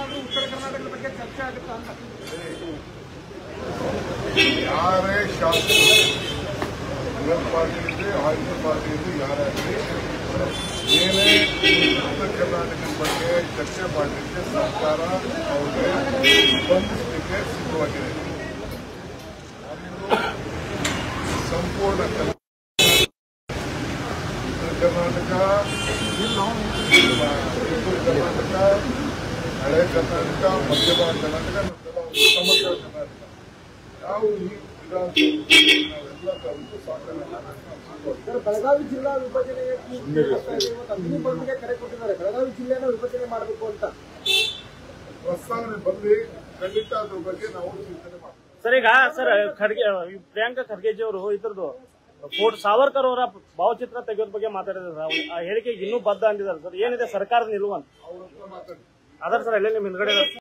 ಏನಾದ್ರೂ ಉತ್ತರ ಕರ್ನಾಟಕದ ಬಗ್ಗೆ ಚರ್ಚೆ ಆಗುತ್ತಾ ಅಂತ ಯಾರೇ ಶಾಸಕರು ವಿರೋಧ ಪಾರ್ಟಿ ಇರಲಿ ಆಡಳಿತ ಪಾರ್ಟಿ ಇರಲಿ ಯಾರಾಗಲಿ ಏನೇ ಉತ್ತರ ಕರ್ನಾಟಕದ ಬಗ್ಗೆ ಚರ್ಚೆ ಮಾಡಲಿಕ್ಕೆ ಸರ್ಕಾರ ಅವ್ರಿಗೆ ಸ್ಪಂದಿಸಲಿಕ್ಕೆ ಸಿದ್ಧವಾಗಿದೆ ನಾನಿನ್ನು ಸಂಪೂರ್ಣ ಕರ್ನಾಟಕ ಉತ್ತರ ಕರ್ನಾಟಕ ಉತ್ತರ ಕರ್ನಾಟಕ ಹಳೆ ಕರ್ನಾಟಕ ಮಧ್ಯ ಭಾಗ ಕರ್ನಾಟಕ ಮತ್ತು ಸಮಗ್ರ ಕರ್ನಾಟಕ ನಾವು ಈ ವಿಧಾನಸಭೆ ನಾವೆಲ್ಲ ಕಲಿತು ಸಾಕಲ್ಲ ಸರ್ ಬೆಳಗಾವಿ ಜಿಲ್ಲಾ ವಿಭಜನೆಗೆ ಅಗ್ನಿ ಬಂದ್ಗೆ ಕರೆ ಕೊಟ್ಟಿದ್ದಾರೆ ಬೆಳಗಾವಿ ಜಿಲ್ಲೆನ ವಿಭಜನೆ ಮಾಡಬೇಕು ಅಂತ ಪ್ರಸ್ತಾವನೆ ಬಂದು ಖಂಡಿತ ಅದ್ರ ಬಗ್ಗೆ ನಾವು ಚಿಂತನೆ ಮಾಡ್ತೀವಿ ಸರ್ ಈಗ ಸರ್ ಖರ್ಗೆ ಈ ಪ್ರಿಯಾಂಕಾ ಖರ್ಗೆಜಿ ಅವರು ಇದ್ರದ್ದು ಫೋಟೋ ಸಾವರ್ಕರ್ ಅವರ ಭಾವಚಿತ್ರ ತೆಗೆಯೋದ್ ಬಗ್ಗೆ ಮಾತಾಡಿದ್ರು ಸರ್ ಅವ್ರು ಆ ಹೇಳಿಕೆಗೆ ಇನ್ನೂ ಬದ್ಧ ಅಂದಿದ್ದಾರೆ ಸರ್ ಏನಿದೆ ಸರ್ಕಾರದ ನಿಲುವು ಅಂತ ಅವ್ರ ಹತ್ರ ಮಾತಾಡಿ ಅದರ ಸರ್ ಎಲ್ಲೇ ನಿಮ್ ಹಿಂದ್ಗಡೆ ಇರೋದು.